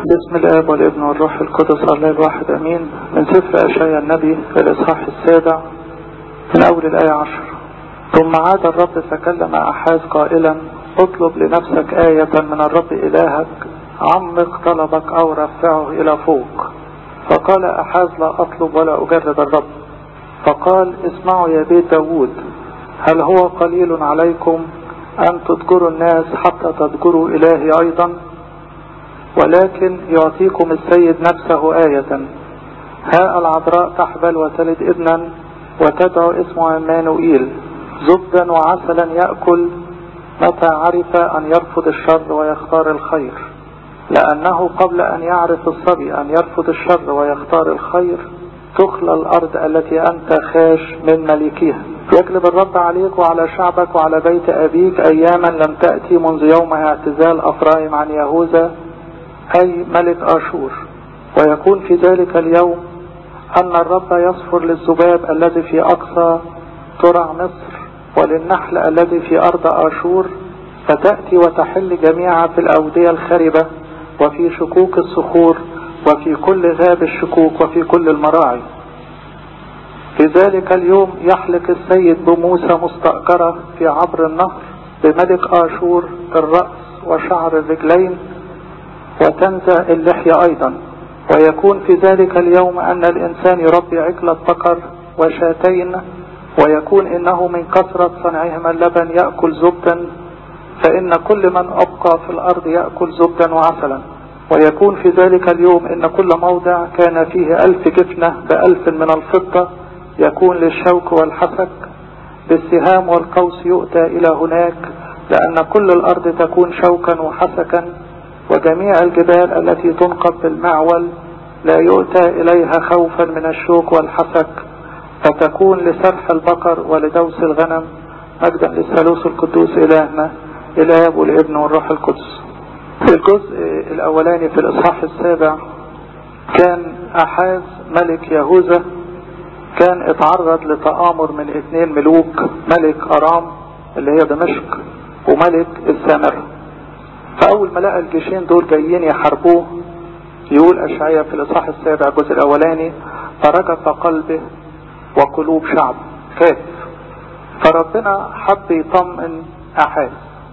بسم الاب والابن والروح القدس الله الواحد امين من سفر اشعياء النبي الاصحاح السابع من اول الايه عشر ثم عاد الرب فكلم احاز قائلا اطلب لنفسك آية من الرب الهك عمق طلبك او رفعه الى فوق فقال احاز لا اطلب ولا اجرب الرب فقال اسمعوا يا بيت داود هل هو قليل عليكم ان تذكروا الناس حتى تذكروا الهي ايضا ولكن يعطيكم السيد نفسه آية ها العذراء تحبل وتلد ابنا وتدعو اسمه عمانوئيل زبدا وعسلا يأكل متى عرف أن يرفض الشر ويختار الخير لأنه قبل أن يعرف الصبي أن يرفض الشر ويختار الخير تخلى الأرض التي أنت خاش من ملكها يجلب الرب عليك وعلى شعبك وعلى بيت أبيك أياما لم تأتي منذ يوم اعتزال أفرايم عن يهوذا أي ملك آشور ويكون في ذلك اليوم أن الرب يصفر للذباب الذي في أقصى ترع مصر وللنحل الذي في أرض آشور فتأتي وتحل جميعا في الأودية الخربة وفي شكوك الصخور وفي كل غاب الشكوك وفي كل المراعي في ذلك اليوم يحلق السيد بموسى مستأجرة في عبر النهر بملك آشور الرأس وشعر الرجلين وتنزع اللحية أيضا ويكون في ذلك اليوم أن الإنسان يربي عجلة بقر وشاتين ويكون إنه من كثرة صنعهما اللبن يأكل زبدا فإن كل من أبقى في الأرض يأكل زبدا وعسلا ويكون في ذلك اليوم إن كل موضع كان فيه ألف جفنة بألف من الفضة يكون للشوك والحسك بالسهام والقوس يؤتى إلى هناك لأن كل الأرض تكون شوكا وحسكا وجميع الجبال التي تنقب بالمعول لا يؤتى إليها خوفا من الشوك والحسك فتكون لسرح البقر ولدوس الغنم مجدا للثالوث القدوس إلهنا الآب والابن والروح القدس في الجزء الأولاني في الإصحاح السابع كان أحاز ملك يهوذا كان اتعرض لتآمر من اثنين ملوك ملك أرام اللي هي دمشق وملك السامرة فأول ما لقى الجيشين دول جايين يحاربوه يقول أشعيا في الإصحاح السابع الجزء الأولاني فرجف قلبه وقلوب شعبه كاف فربنا حب يطمئن أحاز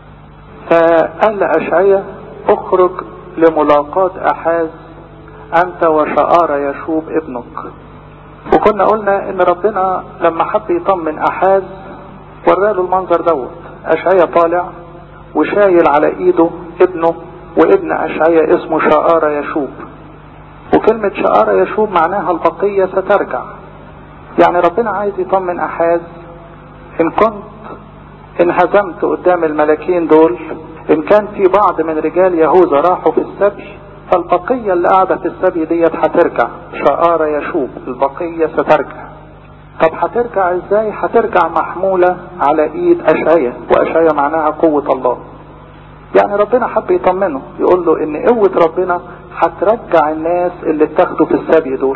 فقال لأشعيا اخرج لملاقاة أحاز أنت وشعار يشوب ابنك وكنا قلنا ان ربنا لما حب يطمن أحاز وراله المنظر دوت أشعيا طالع وشايل على ايده ابنه وابن اشعياء اسمه شعار يشوب وكلمة شعار يشوب معناها البقية سترجع يعني ربنا عايز يطمن احاز ان كنت انهزمت قدام الملاكين دول ان كان في بعض من رجال يهوذا راحوا في السبي فالبقية اللي قاعدة في السبي ديت هترجع شعار يشوب البقية سترجع طب هترجع ازاي هترجع محمولة على ايد اشعية واشعية معناها قوة الله يعني ربنا حب يطمنه يقول له ان قوة ربنا هترجع الناس اللي اتاخدوا في السبي دول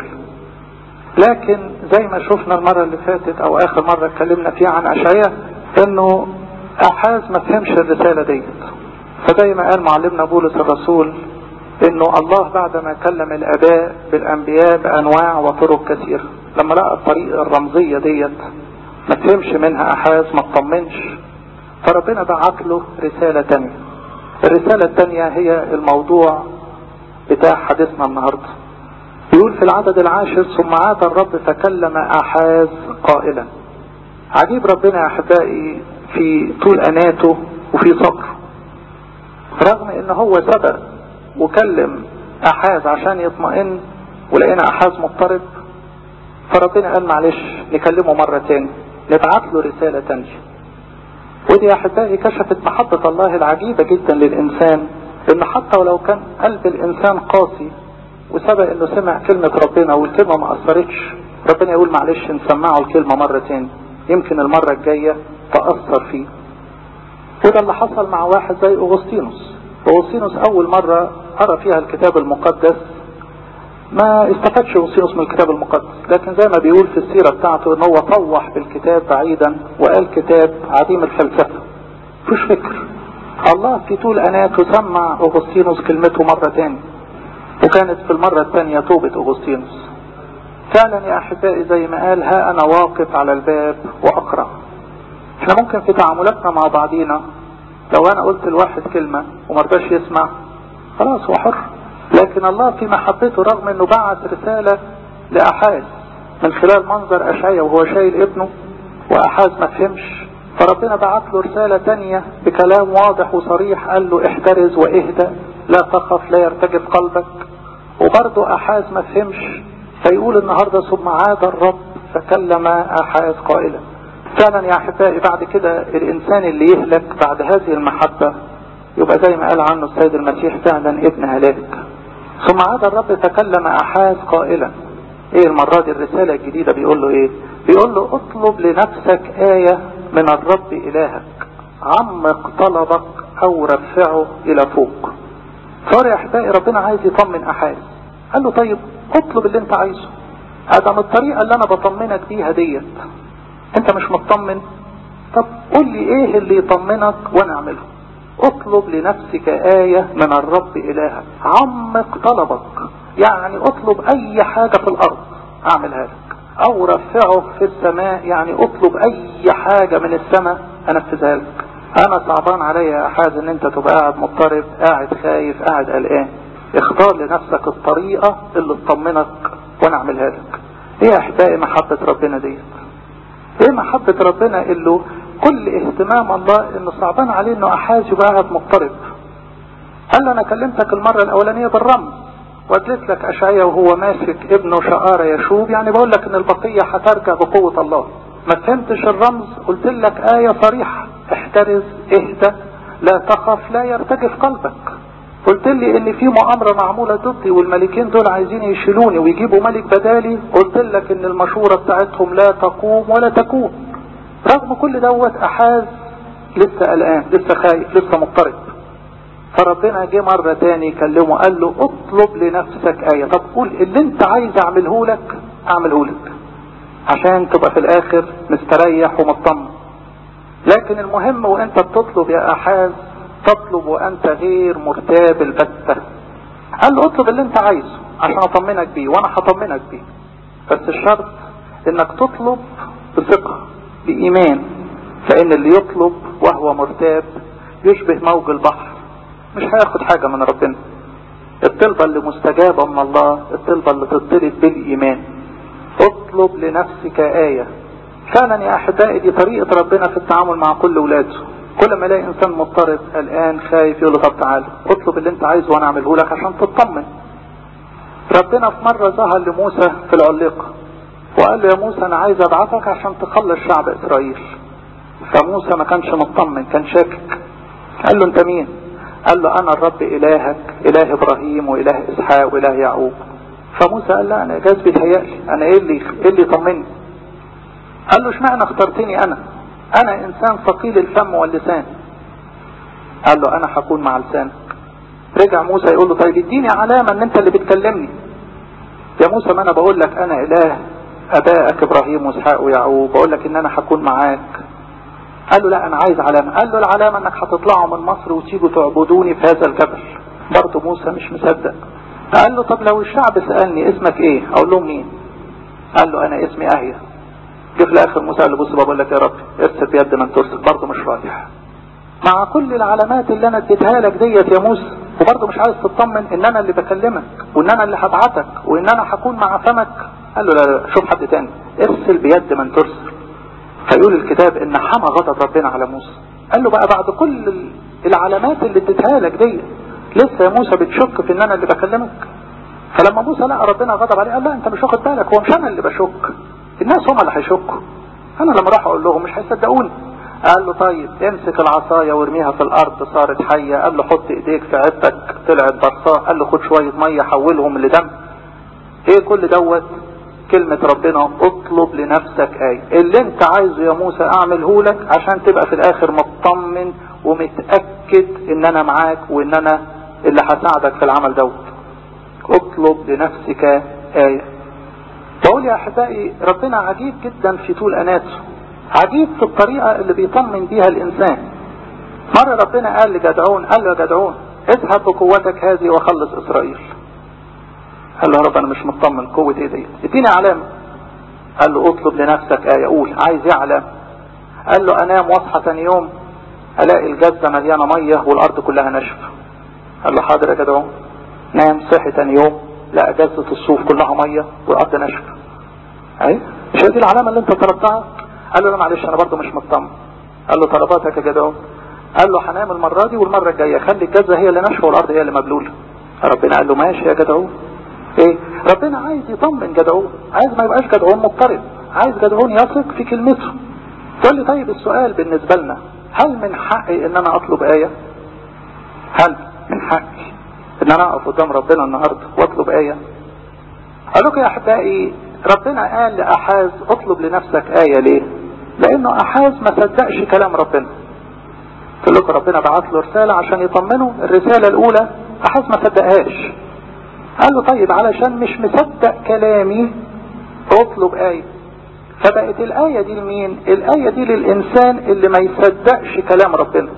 لكن زي ما شفنا المرة اللي فاتت او اخر مرة اتكلمنا فيها عن اشعية انه احاز ما فهمش الرسالة ديت فزي ما قال معلمنا بولس الرسول انه الله بعد ما كلم الاباء بالانبياء بانواع وطرق كثيرة لما لقى الطريقة الرمزية ديت ما تفهمش منها احاز ما تطمنش فربنا بعت له رسالة تانية الرسالة التانية هي الموضوع بتاع حديثنا النهاردة يقول في العدد العاشر ثم عاد الرب فكلم احاز قائلا عجيب ربنا يا احبائي في طول اناته وفي صبره رغم ان هو سبق وكلم احاز عشان يطمئن ولقينا احاز مضطرب فربنا قال معلش نكلمه مرة تاني نبعت له رسالة تانية ودي يا احبائي كشفت محبة الله العجيبة جدا للانسان ان حتى ولو كان قلب الانسان قاسي وسبق انه سمع كلمة ربنا والكلمة ما اثرتش ربنا يقول معلش نسمعه الكلمة مرة تاني يمكن المرة الجاية تأثر فيه وده اللي حصل مع واحد زي اغسطينوس اغسطينوس اول مرة قرأ فيها الكتاب المقدس ما استفادش اغسطينوس من الكتاب المقدس لكن زي ما بيقول في السيرة بتاعته ان هو طوح بالكتاب بعيدا وقال كتاب عديم الفلسفة مفيش فكر الله في طول اناته سمع اغسطينوس كلمته مرة تاني وكانت في المرة الثانية توبة أغسطينوس فعلا يا أحبائي زي ما قال ها أنا واقف على الباب وأقرأ احنا ممكن في تعاملاتنا مع بعضينا لو أنا قلت لواحد كلمة ومرضاش يسمع خلاص هو حر لكن الله في محبته رغم انه بعت رسالة لأحاز من خلال منظر أشعيا وهو شايل ابنه وأحاز ما فهمش فربنا بعت له رسالة تانية بكلام واضح وصريح قال له احترز واهدى لا تخف لا يرتجف قلبك وبرضه أحاز ما فهمش فيقول النهاردة ثم عاد الرب فكلم أحاز قائلا فعلا يا أحبائي بعد كده الإنسان اللي يهلك بعد هذه المحبة يبقى زي ما قال عنه السيد المسيح فعلا ابن هلاك ثم عاد الرب تكلم أحاز قائلا ايه المرة دي الرسالة الجديدة بيقول له ايه بيقول له اطلب لنفسك آية من الرب إلهك عمق طلبك أو رفعه إلى فوق صار يا أحبائي ربنا عايز يطمن أحاز قال له طيب اطلب اللي انت عايزه ادم الطريقة اللي انا بطمنك بيها ديت انت مش مطمن طب قول لي ايه اللي يطمنك وانا اعمله اطلب لنفسك آية من الرب إلهك عمق طلبك يعني اطلب اي حاجة في الارض اعملها لك او رفعه في السماء يعني اطلب اي حاجة من السماء انفذها لك انا صعبان عليا يا احاز ان انت تبقى قاعد مضطرب قاعد خايف قاعد قلقان اختار لنفسك الطريقة اللي تطمنك وانا اعملها لك ايه يا احبائي محبة ربنا ديت ايه محبة ربنا اللي كل اهتمام الله انه صعبان عليه انه احاز يبقى قاعد مضطرب قال له انا كلمتك المرة الاولانية بالرمز وادلت لك اشعيا وهو ماسك ابنه شقارة يشوب يعني بقول لك ان البقية هترجع بقوة الله ما فهمتش الرمز قلت لك آية صريحة احترز اهدى لا تخف لا يرتجف قلبك قلت لي ان في مؤامرة معمولة ضدي والملكين دول عايزين يشيلوني ويجيبوا ملك بدالي قلت لك ان المشورة بتاعتهم لا تقوم ولا تكون رغم كل دوت احاز لسه قلقان لسه خايف لسه مضطرب فربنا جه مرة تاني كلمه قال له اطلب لنفسك آية طب قول اللي انت عايز اعمله لك اعمله لك عشان تبقى في الاخر مستريح ومطمن لكن المهم وانت بتطلب يا احاز تطلب وانت غير مرتاب البتة قال له اطلب اللي انت عايزه عشان اطمنك بيه وانا هطمنك بيه بس الشرط انك تطلب بثقة بايمان فان اللي يطلب وهو مرتاب يشبه موج البحر مش هياخد حاجة من ربنا الطلبة اللي مستجابة من الله الطلبة اللي تطلب بالايمان اطلب لنفسك آية فعلا يا احبائي دي طريقة ربنا في التعامل مع كل ولاده كل ما الاقي انسان مضطرب قلقان خايف يقول له طب تعالى اطلب اللي انت عايزه وانا اعمله لك عشان تطمن ربنا في مرة ظهر لموسى في العليقة وقال له يا موسى انا عايز ابعثك عشان تخلص شعب اسرائيل فموسى ما كانش مطمن كان شاكك قال له انت مين قال له انا الرب الهك اله ابراهيم واله اسحاق واله يعقوب فموسى قال لا انا جاز بيتهيألي انا ايه اللي ايه اللي يطمني قال له اشمعنى اخترتني انا انا انسان ثقيل الفم واللسان قال له انا هكون مع لسانك رجع موسى يقول له طيب اديني علامة ان انت اللي بتكلمني يا موسى ما انا بقول لك انا اله ابائك ابراهيم واسحاق ويعقوب بقول لك ان انا هكون معاك قال له لا انا عايز علامة قال له العلامة انك هتطلعوا من مصر وتيجوا تعبدوني في هذا الجبل برضه موسى مش مصدق قال له طب لو الشعب سألني اسمك ايه اقول لهم مين قال له انا اسمي اهيا جه في الاخر موسى قال له بص بقول لك يا رب ارسل بيد من ترسل برضه مش رايح مع كل العلامات اللي انا اديتها لك ديت يا موسى وبرضه مش عايز تطمن ان انا اللي بكلمك وان انا اللي هبعتك وان انا هكون مع فمك قال له لا لا شوف حد تاني ارسل بيد من ترسل فيقول الكتاب ان حمى غضب ربنا على موسى قال له بقى بعد كل العلامات اللي اديتها لك دي لسه يا موسى بتشك في ان انا اللي بكلمك فلما موسى لقى ربنا غضب عليه قال لا انت مش واخد بالك هو مش انا اللي بشك الناس هم اللي هيشكوا انا لما راح اقول لهم مش هيصدقوني قال له طيب امسك العصايه وارميها في الارض صارت حيه قال له حط ايديك في عبتك طلعت برصاء قال له خد شويه ميه حولهم لدم ايه كل دوت كلمة ربنا اطلب لنفسك آية اللي انت عايزه يا موسى اعمله لك عشان تبقى في الاخر مطمن ومتأكد ان انا معاك وان انا اللي هساعدك في العمل دوت اطلب لنفسك آية بقول يا احبائي ربنا عجيب جدا في طول اناته عجيب في الطريقة اللي بيطمن بيها الانسان مرة ربنا قال لجدعون قال له يا جدعون اذهب بقوتك هذه وخلص اسرائيل قال له يا رب انا مش مطمن قوة ايه دي اديني علامة قال له اطلب لنفسك آية قول عايز ايه علامة قال له انام واصحى ثاني يوم الاقي الجزة مليانة مية والارض كلها نشف قال له حاضر يا جدع نام صحي ثاني يوم لقى جزة الصوف كلها مية والارض نشف اي مش هي دي العلامة اللي انت طلبتها قال له لا معلش انا برضه مش مطمن قال له طلباتك يا جدع قال له هنام المرة دي والمرة الجاية خلي الجزة هي اللي ناشفة والارض هي اللي مبلولة ربنا قال له ماشي يا جدعون ايه ربنا عايز يطمن جدعون عايز ما يبقاش جدعون مضطرب عايز جدعون يثق في كلمته تقول لي طيب السؤال بالنسبة لنا هل من حقي ان انا اطلب آية هل من حقي ان انا اقف قدام ربنا النهاردة واطلب آية قال لكم يا احبائي ربنا قال لأحاز اطلب لنفسك آية ليه لانه احاز ما صدقش كلام ربنا قلت لكم ربنا بعت له رسالة عشان يطمنه الرسالة الاولى احاز ما صدقهاش قال له طيب علشان مش مصدق كلامي اطلب آية فبقت الآية دي لمين الآية دي للإنسان اللي ما يصدقش كلام ربنا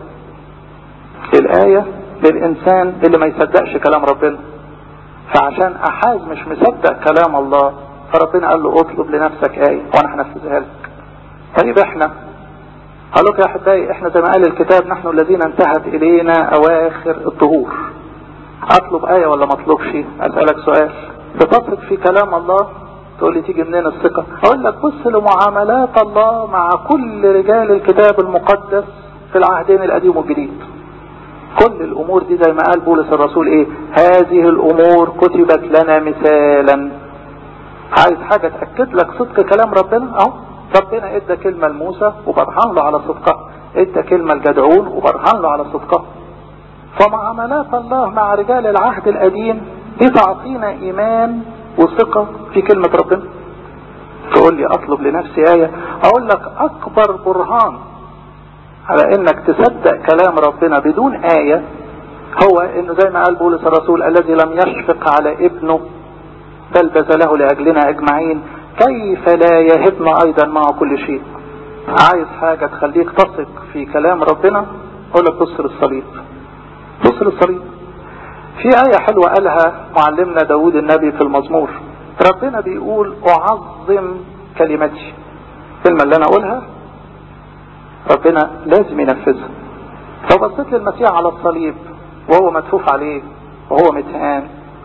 الآية للإنسان اللي ما يصدقش كلام ربنا فعشان أحاز مش مصدق كلام الله فربنا قال له اطلب لنفسك آية وأنا هنفذها لك طيب احنا قال لك يا أحبائي احنا زي ما قال الكتاب نحن الذين انتهت إلينا أواخر الظهور اطلب آية ولا ما اطلبش اسألك سؤال بتثق في كلام الله تقول لي تيجي منين الثقة اقول لك بص لمعاملات الله مع كل رجال الكتاب المقدس في العهدين القديم والجديد كل الامور دي زي ما قال بولس الرسول ايه هذه الامور كتبت لنا مثالا عايز حاجة تأكد لك صدق كلام ربنا اهو ربنا ادى كلمة لموسى وبرهان له على صدقها ادى كلمة لجدعون وبرهان له على صدقها فمعاملات الله مع رجال العهد القديم دي تعطينا ايمان وثقة في كلمة ربنا تقول لي اطلب لنفسي آية اقول لك اكبر برهان على انك تصدق كلام ربنا بدون آية هو انه زي ما قال بولس الرسول الذي لم يشفق على ابنه بل بذله لاجلنا اجمعين كيف لا يهبنا ايضا معه كل شيء عايز حاجة تخليك تثق في كلام ربنا اقول لك بص للصليب بص للصليب في آية حلوة قالها معلمنا داود النبي في المزمور ربنا بيقول أعظم كلمتي الكلمة اللي أنا أقولها ربنا لازم ينفذها لو بصيت للمسيح على الصليب وهو مدفوف عليه وهو متهان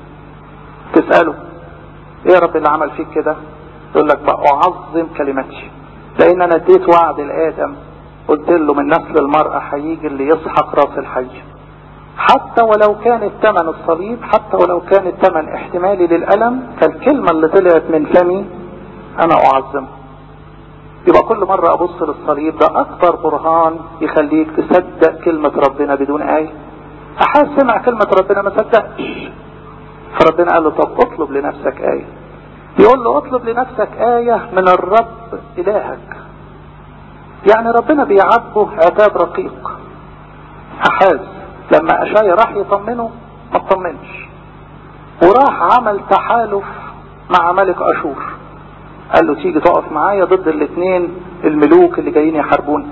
تسأله ايه يا رب اللي عمل فيك كده يقول لك بقى أعظم كلمتي لأن أنا اديت وعد لآدم قلت له من نسل المرأة هيجي اللي يسحق راس الحي حتى ولو كان الثمن الصليب حتى ولو كان الثمن احتمالي للألم فالكلمة اللي طلعت من فمي أنا أعظمها يبقى كل مرة أبص للصليب ده أكبر برهان يخليك تصدق كلمة ربنا بدون آية أحد سمع كلمة ربنا ما صدقش فربنا قال له طب اطلب لنفسك آية يقول له اطلب لنفسك آية من الرب إلهك يعني ربنا بيعاتبه عتاب رقيق أحاز لما أشاي راح يطمنه ما اطمنش وراح عمل تحالف مع ملك أشور قال له تيجي تقف معايا ضد الاثنين الملوك اللي جايين يحاربوني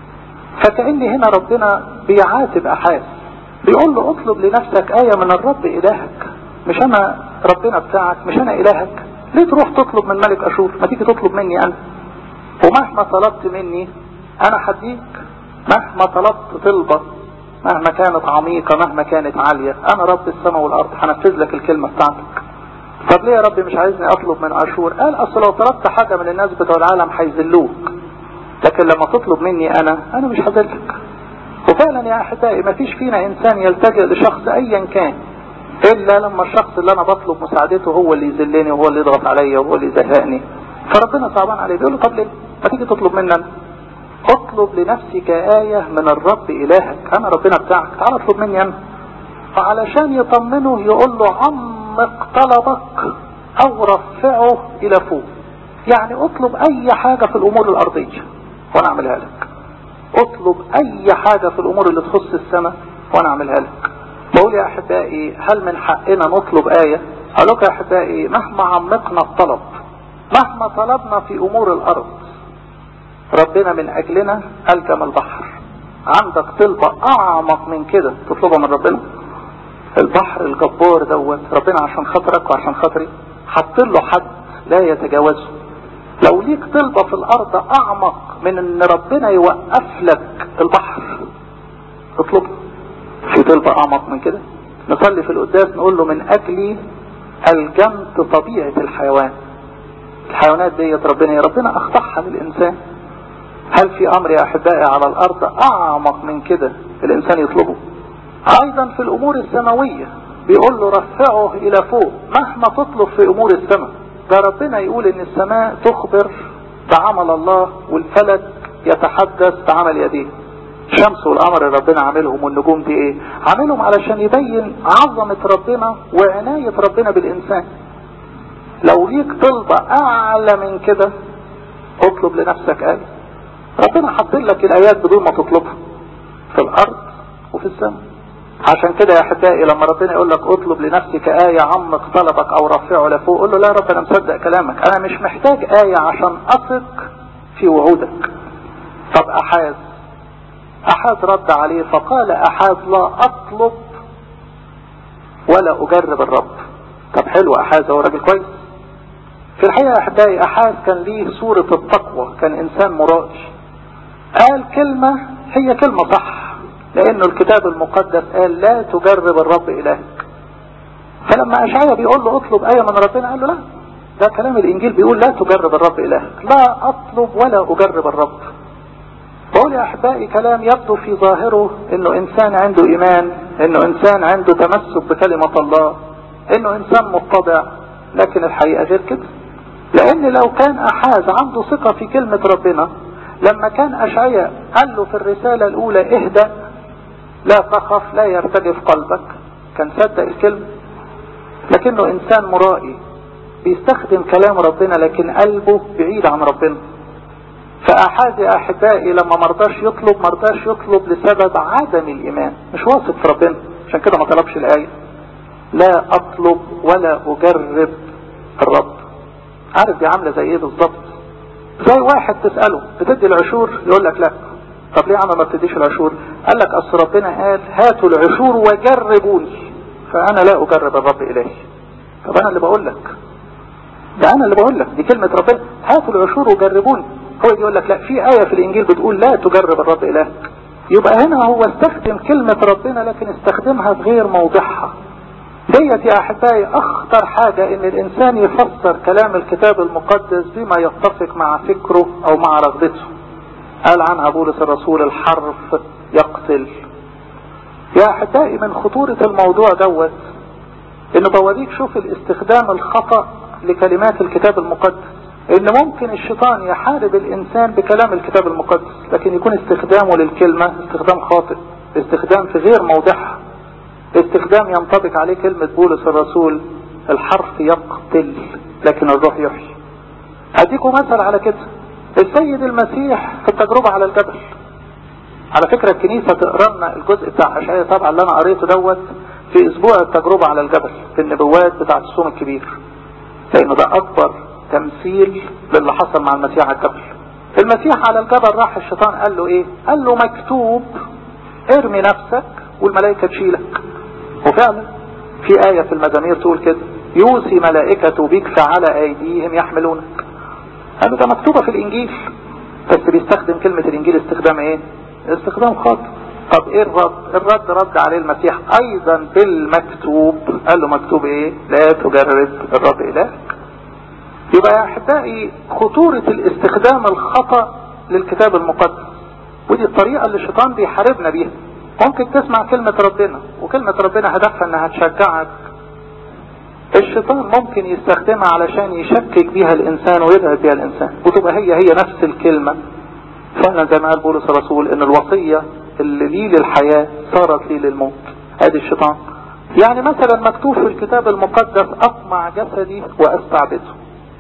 فكأني هنا ربنا بيعاتب أحاز بيقول له اطلب لنفسك آية من الرب إلهك مش أنا ربنا بتاعك مش أنا إلهك ليه تروح تطلب من ملك أشور ما تيجي تطلب مني أنا ومهما طلبت مني أنا هديك مهما طلبت طلبة مهما كانت عميقة مهما كانت عالية أنا رب السماء والأرض هنفذ لك الكلمة بتاعتك طب ليه يا رب مش عايزني أطلب من أشور قال أصل لو طلبت حاجة من الناس بتوع العالم هيذلوك لكن لما تطلب مني أنا أنا مش هذلك وفعلا يا أحبائي ما فيش فينا إنسان يلتجئ لشخص أيا كان إلا لما الشخص اللي أنا بطلب مساعدته هو اللي يذلني وهو اللي يضغط عليا وهو اللي يزهقني فربنا صعبان عليه بيقول له طب ليه ما تيجي تطلب مني أنا اطلب لنفسك آية من الرب إلهك أنا ربنا بتاعك تعال اطلب مني أنا فعلشان يطمنه يقول له عمق طلبك أو رفعه إلى فوق يعني اطلب أي حاجة في الأمور الأرضية وأنا أعملها لك اطلب أي حاجة في الأمور اللي تخص السماء وأنا أعملها لك بقول يا أحبائي هل من حقنا نطلب آية أقول لك يا أحبائي مهما عمقنا الطلب مهما طلبنا في أمور الأرض ربنا من أجلنا ألجم البحر عندك طلبة أعمق من كده تطلبها من ربنا البحر الجبار دوت ربنا عشان خاطرك وعشان خاطري حط له حد لا يتجاوزه لو ليك طلبة في الارض اعمق من ان ربنا يوقف لك البحر اطلبه في طلبة اعمق من كده نصلي في القداس نقول له من اجلي الجمت طبيعة الحيوان الحيوانات ديت ربنا يا ربنا اخضعها للانسان هل في امر يا احبائي على الارض اعمق من كده الانسان يطلبه ايضا في الامور السماوية بيقول له رفعه الى فوق مهما تطلب في امور السماء ده ربنا يقول ان السماء تخبر بعمل الله والفلك يتحدث بعمل يديه الشمس والقمر اللي ربنا عاملهم والنجوم دي ايه عاملهم علشان يبين عظمة ربنا وعناية ربنا بالانسان لو ليك طلبة اعلى من كده اطلب لنفسك آية ربنا حط لك الايات بدون ما تطلبها في الارض وفي السماء عشان كده يا احبائي لما ربنا يقول لك اطلب لنفسك آية عمق طلبك او رفعه لفوق قول له لا يا رب انا مصدق كلامك انا مش محتاج آية عشان اثق في وعودك طب احاز احاز رد عليه فقال احاز لا اطلب ولا اجرب الرب طب حلو احاز هو راجل كويس في الحقيقة يا احبائي احاز كان ليه صورة التقوى كان انسان مرائي قال كلمة هي كلمة صح لانه الكتاب المقدس قال لا تجرب الرب الهك فلما اشعيا بيقول له اطلب ايه من ربنا قال له لا ده كلام الانجيل بيقول لا تجرب الرب الهك لا اطلب ولا اجرب الرب بقول يا احبائي كلام يبدو في ظاهره انه انسان عنده ايمان انه انسان عنده تمسك بكلمة الله انه انسان متضع لكن الحقيقة غير كده لان لو كان احاز عنده ثقة في كلمة ربنا لما كان اشعياء قال له في الرسالة الاولى اهدأ لا تخف لا يرتجف قلبك كان صدق الكلمة لكنه انسان مرائي بيستخدم كلام ربنا لكن قلبه بعيد عن ربنا فأحد يا أحبائي لما مرضاش يطلب مرضاش يطلب لسبب عدم الإيمان مش واثق في ربنا عشان كده ما طلبش الآية لا أطلب ولا أجرب الرب عارف دي عاملة زي إيه بالظبط زي واحد تسأله بتدي العشور يقول لك لا طب ليه عم ما بتديش العشور قال لك أصل ربنا قال هاتوا العشور وجربوني فأنا لا أجرب الرب إلهي طب أنا اللي بقول لك ده أنا اللي بقول لك دي كلمة ربنا هاتوا العشور وجربوني هو يقول لك لا في آية في الإنجيل بتقول لا تجرب الرب إلهك يبقى هنا هو استخدم كلمة ربنا لكن استخدمها بغير موضعها ديت يا أحبائي أخطر حاجة إن الإنسان يفسر كلام الكتاب المقدس بما يتفق مع فكره أو مع رغبته قال عنها بولس الرسول الحرف يقتل يا أحبائي من خطورة الموضوع دوت إنه بوريك شوف الاستخدام الخطأ لكلمات الكتاب المقدس ان ممكن الشيطان يحارب الانسان بكلام الكتاب المقدس لكن يكون استخدامه للكلمة استخدام خاطئ استخدام في غير موضعها استخدام ينطبق عليه كلمة بولس الرسول الحرف يقتل لكن الروح يحيي اديكم مثل على كده السيد المسيح في التجربة على الجبل على فكرة الكنيسة تقرا لنا الجزء بتاع اشعياء طبعا اللي انا قريته دوت في اسبوع التجربة على الجبل في النبوات بتاعت الصوم الكبير لانه ده اكبر تمثيل للي حصل مع المسيح على الجبل المسيح على الجبل راح الشيطان قال له ايه قال له مكتوب ارمي نفسك والملائكة تشيلك وفعلا في آية في المزامير تقول كده يوصي ملائكته بك فعلى ايديهم يحملونك قال له ده مكتوبة في الانجيل بس بيستخدم كلمة الانجيل استخدام ايه استخدام خاطئ طب ايه الرد الرد رد عليه المسيح ايضا بالمكتوب قال له مكتوب ايه لا تجرب الرب الهك يبقى يا احبائي خطورة الاستخدام الخطأ للكتاب المقدس ودي الطريقة اللي الشيطان بيحاربنا بيها ممكن تسمع كلمة ربنا وكلمة ربنا هدفها انها تشجعك الشيطان ممكن يستخدمها علشان يشكك بيها الانسان ويذهب بيها الانسان وتبقى هي هي نفس الكلمة فعلا زي ما قال بولس الرسول ان الوصية اللي لي للحياة صارت لي للموت ادي الشيطان يعني مثلا مكتوب في الكتاب المقدس اطمع جسدي واستعبده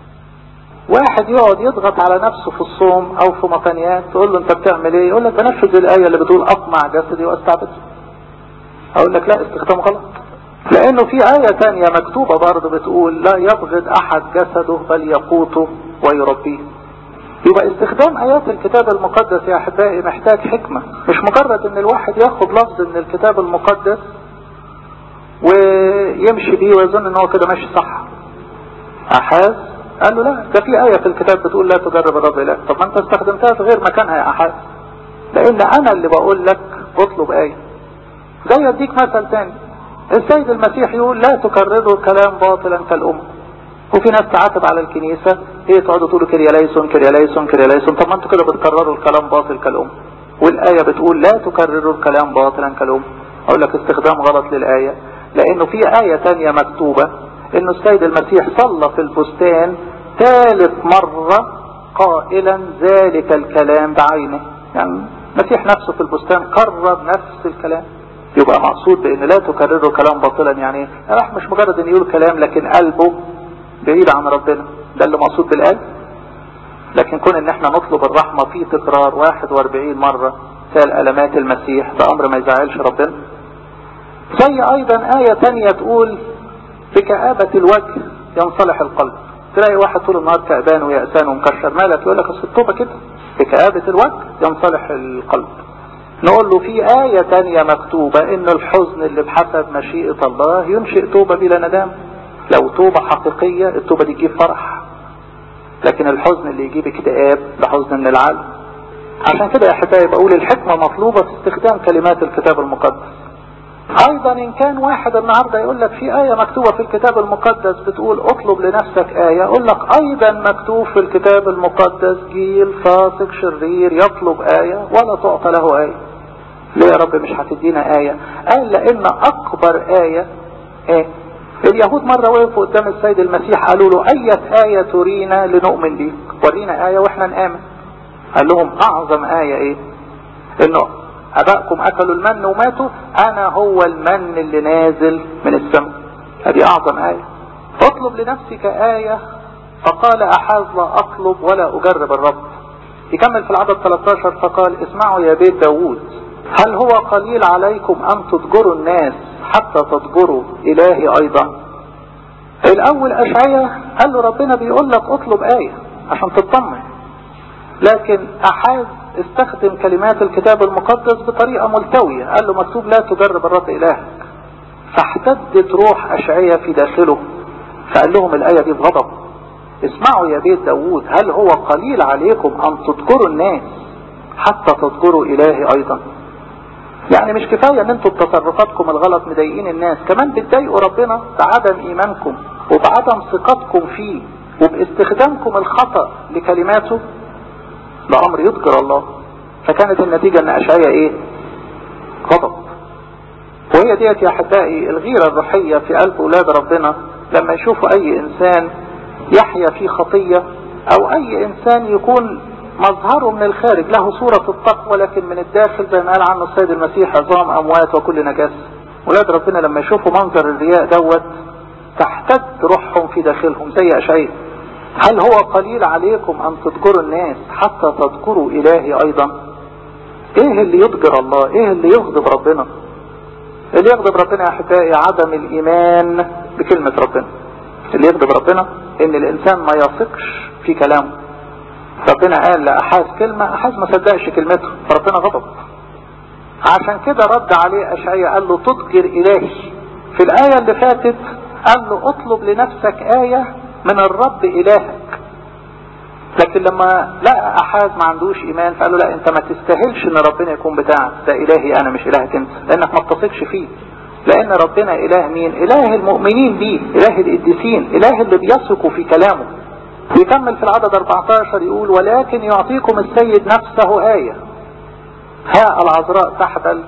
واحد يقعد يضغط على نفسه في الصوم او في مقنيات تقول له انت بتعمل ايه يقول لك بنفذ الايه اللي بتقول اطمع جسدي واستعبده اقول لك لا استخدام غلط لانه في آية تانية مكتوبة برضه بتقول لا يبغض احد جسده بل يقوته ويربيه يبقى استخدام ايات الكتاب المقدس يا احبائي محتاج حكمة مش مجرد ان الواحد ياخد لفظ من الكتاب المقدس ويمشي بيه ويظن ان هو كده ماشي صح احاز قال له لا ده في آية في الكتاب بتقول لا تجرب الرب إله طب ما انت استخدمتها في غير مكانها يا احاز لان انا اللي بقول لك اطلب آية زي اديك مثل تاني السيد المسيح يقول لا تكرروا كلام باطلا كالأم وفي ناس تعاتب على الكنيسة هي تقعدوا تقولوا كرياليسون كرياليسون كرياليسون طب ما انتوا كده بتكرروا الكلام باطل كالأم والآية بتقول لا تكرروا الكلام باطلا كالأم اقول لك استخدام غلط للآية لانه في آية تانية مكتوبة انه السيد المسيح صلى في البستان ثالث مرة قائلا ذلك الكلام بعينه يعني المسيح نفسه في البستان قرر نفس الكلام يبقى مقصود بان لا تكرروا كلام باطلا يعني راح مش مجرد ان يقول كلام لكن قلبه بعيد عن ربنا ده اللي مقصود بالقلب لكن كون ان احنا نطلب الرحمة في تكرار 41 مرة سال ألمات المسيح ده أمر ما يزعلش ربنا زي أيضا آية تانية تقول بكآبة الوجه ينصلح القلب تلاقي واحد طول النهار كأبان ويأسان ومكشر مالك يقول لك اصل التوبة كده بكآبة الوجه ينصلح القلب نقول له في آية تانية مكتوبة ان الحزن اللي بحسب مشيئة الله ينشئ توبة بلا ندام لو توبة حقيقية التوبة دي تجيب فرح لكن الحزن اللي يجيب اكتئاب ده حزن من العالم عشان كده يا احبائي بقول الحكمة مطلوبة في استخدام كلمات الكتاب المقدس ايضا ان كان واحد النهاردة يقول لك في اية مكتوبة في الكتاب المقدس بتقول اطلب لنفسك اية اقول لك ايضا مكتوب في الكتاب المقدس جيل فاسق شرير يطلب اية ولا تعطى له اية ليه يا رب مش هتدينا اية قال لان اكبر اية ايه اليهود مرة وقفوا قدام السيد المسيح قالوا له اية اية ترينا لنؤمن بيك ورينا اية واحنا نآمن قال لهم اعظم اية ايه انه ابائكم اكلوا المن وماتوا انا هو المن اللي نازل من السماء هذه اعظم اية اطلب لنفسك اية فقال احاز لا اطلب ولا اجرب الرب يكمل في العدد 13 فقال اسمعوا يا بيت داوود هل هو قليل عليكم ان تضجروا الناس حتى تضجروا الهي ايضا الاول اشعية قال له ربنا بيقول لك اطلب اية عشان تطمن لكن احاز استخدم كلمات الكتاب المقدس بطريقة ملتوية قال له مكتوب لا تجرب الرب إلهك فاحتدت روح أشعية في داخله فقال لهم الآية دي بغضب اسمعوا يا بيت داوود هل هو قليل عليكم أن تذكروا الناس حتى تذكروا إلهي أيضا يعني مش كفاية ان انتوا بتصرفاتكم الغلط مضايقين الناس كمان بتضايقوا ربنا بعدم ايمانكم وبعدم ثقتكم فيه وباستخدامكم الخطأ لكلماته ده امر يذكر الله فكانت النتيجة ان اشعيا ايه غضب وهي ديت يا احبائي الغيرة الروحية في قلب اولاد ربنا لما يشوفوا اي انسان يحيا في خطية او اي انسان يكون مظهره من الخارج له صورة التقوى لكن من الداخل زي ما قال عنه السيد المسيح عظام اموات وكل نجاسة ولاد ربنا لما يشوفوا منظر الرياء دوت تحتد روحهم في داخلهم زي اشعياء هل هو قليل عليكم ان تذكروا الناس حتى تذكروا الهي ايضا ايه اللي يضجر الله ايه اللي يغضب ربنا اللي يغضب ربنا يا احبائي عدم الايمان بكلمة ربنا اللي يغضب ربنا ان الانسان ما يثقش في كلامه ربنا قال لأحاز كلمة أحاز ما صدقش كلمته فربنا غضب عشان كده رد عليه أشعية قال له تضجر إلهي في الآية اللي فاتت قال له اطلب لنفسك آية من الرب إلهك لكن لما لقى أحاز ما عندوش إيمان فقال له لا أنت ما تستاهلش إن ربنا يكون بتاعك ده إلهي أنا مش إلهك أنت لأنك ما بتثقش فيه لأن ربنا إله مين إله المؤمنين بيه إله القديسين إله اللي بيثقوا في كلامه ويكمل في العدد 14 يقول ولكن يعطيكم السيد نفسه آية ها العذراء تحبل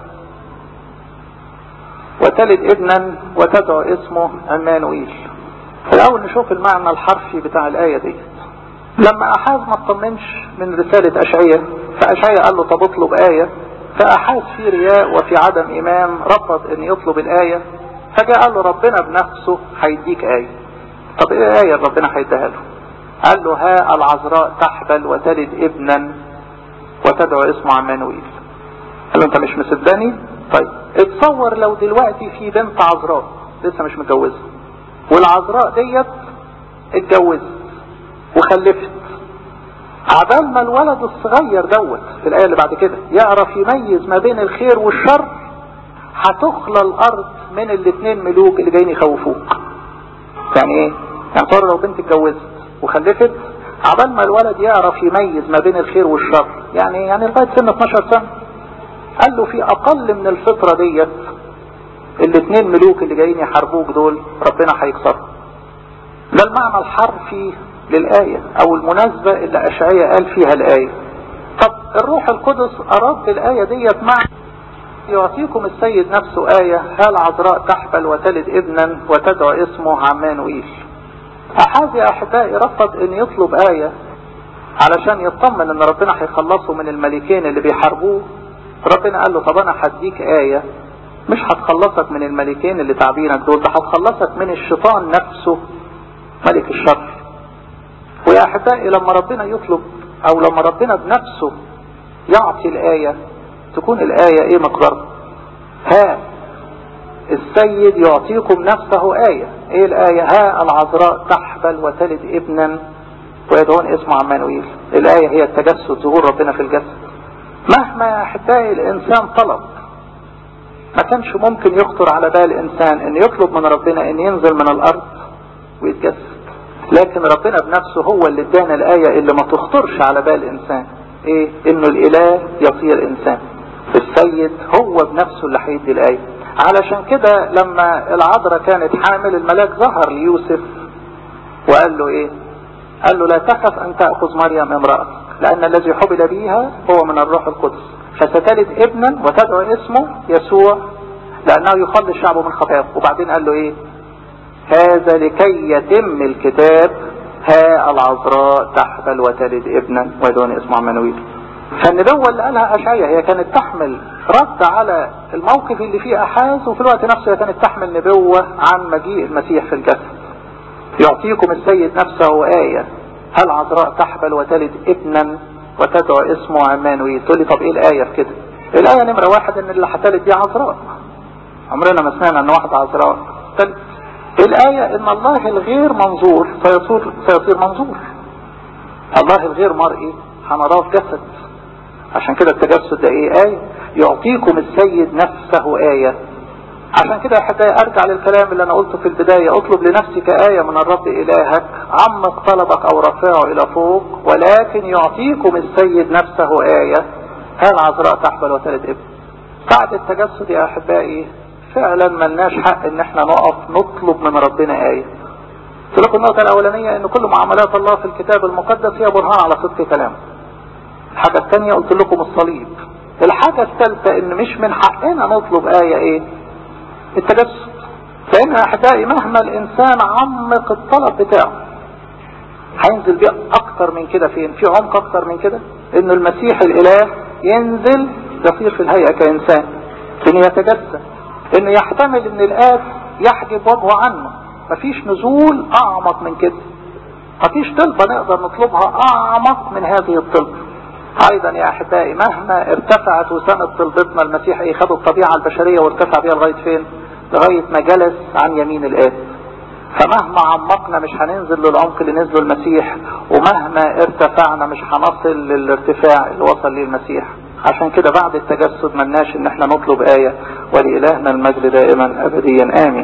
وتلد ابنا وتدعو اسمه عمانوئيل الأول نشوف المعنى الحرفي بتاع الآية دي لما أحاز ما اطمنش من رسالة أشعية فأشعية قال له طب اطلب آية فأحاز في رياء وفي عدم إيمان رفض أن يطلب الآية فجاء قال له ربنا بنفسه هيديك آية طب إيه آية ربنا هيديها له قال له ها العذراء تحبل وتلد ابنا وتدعو اسمه عمانوئيل قال له انت مش مصدقني طيب اتصور لو دلوقتي في بنت عذراء لسه مش متجوزه والعذراء ديت اتجوزت وخلفت عبال ما الولد الصغير دوت في الآية اللي بعد كده يعرف يميز ما بين الخير والشر هتخلى الأرض من الاثنين ملوك اللي جايين يخوفوك يعني ايه يعني صار لو بنت اتجوزت وخلفت عبال ما الولد يعرف يميز ما بين الخير والشر يعني يعني لغايه سن 12 سنه قال له في اقل من الفتره ديت الاثنين ملوك اللي جايين يحاربوك دول ربنا هيكسرهم ده المعنى الحرفي للآية او المناسبة اللي اشعية قال فيها الآية طب الروح القدس اراد بالآية ديت مع يعطيكم السيد نفسه آية هل عذراء تحبل وتلد ابنا وتدعو اسمه عمانوئيل أحد يا أحبائي رفض أن يطلب آية علشان يطمن أن ربنا هيخلصه من الملكين اللي بيحاربوه ربنا قال له طب أنا هديك آية مش هتخلصك من الملكين اللي تعبينك دول ده هتخلصك من الشيطان نفسه ملك الشر ويا أحبائي لما ربنا يطلب أو لما ربنا بنفسه يعطي الآية تكون الآية ايه مقدارها ها السيد يعطيكم نفسه آية ايه الآية ها العذراء تحبل وتلد ابنا ويدعون اسمه عمانويل الآية هي التجسد ظهور ربنا في الجسد مهما يا أحبائي الإنسان طلب ما كانش ممكن يخطر على بال إنسان أن يطلب من ربنا أن ينزل من الأرض ويتجسد لكن ربنا بنفسه هو اللي ادانا الآية اللي ما تخطرش على بال إنسان ايه انه الاله يصير انسان السيد هو بنفسه اللي هيدي الآية علشان كده لما العذراء كانت حامل الملاك ظهر ليوسف وقال له ايه قال له لا تخف ان تأخذ مريم امرأتك لان الذي حبل بيها هو من الروح القدس فستلد ابنا وتدعو اسمه يسوع لانه يخلص شعبه من خطاياه وبعدين قال له ايه هذا لكي يتم الكتاب ها العذراء تحبل وتلد ابنا ويدعون اسمه عمانويل فالنبوة اللي قالها أشعية هي كانت تحمل رد على الموقف اللي فيه أحاز وفي الوقت نفسه هي كانت تحمل نبوة عن مجيء المسيح في الجسد يعطيكم السيد نفسه آية هل عذراء تحبل وتلد ابنا وتدعو اسمه عمانويل تقول لي طب ايه الآية في كده الآية نمرة واحد ان اللي هتلد دي عذراء عمرنا ما سمعنا ان واحدة عذراء تلد الآية ان الله الغير منظور سيصير, سيصير منظور الله الغير مرئي هنراه في جسد عشان كده التجسد ده ايه آية يعطيكم السيد نفسه آية عشان كده حتى ارجع للكلام اللي انا قلته في البداية اطلب لنفسك آية من الرب الهك عمق طلبك او رفعه الى فوق ولكن يعطيكم السيد نفسه آية هل عذراء تحبل وتلد ابن بعد التجسد يا احبائي فعلا ملناش حق ان احنا نقف نطلب من ربنا آية قلت لكم النقطة الاولانية ان كل معاملات الله في الكتاب المقدس هي برهان على صدق كلامه الحاجة الثانية قلت لكم الصليب الحاجة الثالثة ان مش من حقنا نطلب آية ايه التجسد لان احبائي مهما الانسان عمق الطلب بتاعه هينزل بيه اكتر من كده فين في عمق اكتر من كده انه المسيح الاله ينزل يصير في الهيئة كانسان انه يتجسد انه يحتمل ان الاب يحجب وجهه عنه مفيش نزول اعمق من كده مفيش طلبة نقدر نطلبها اعمق من هذه الطلبة ايضا يا احبائي مهما ارتفعت وسنة طلبتنا المسيح ايه خد الطبيعة البشرية وارتفع بيها لغاية فين لغاية ما جلس عن يمين الاب فمهما عمقنا مش هننزل للعمق اللي نزله المسيح ومهما ارتفعنا مش هنصل للارتفاع اللي وصل ليه المسيح عشان كده بعد التجسد ملناش ان احنا نطلب آية ولإلهنا المجد دائما ابديا امين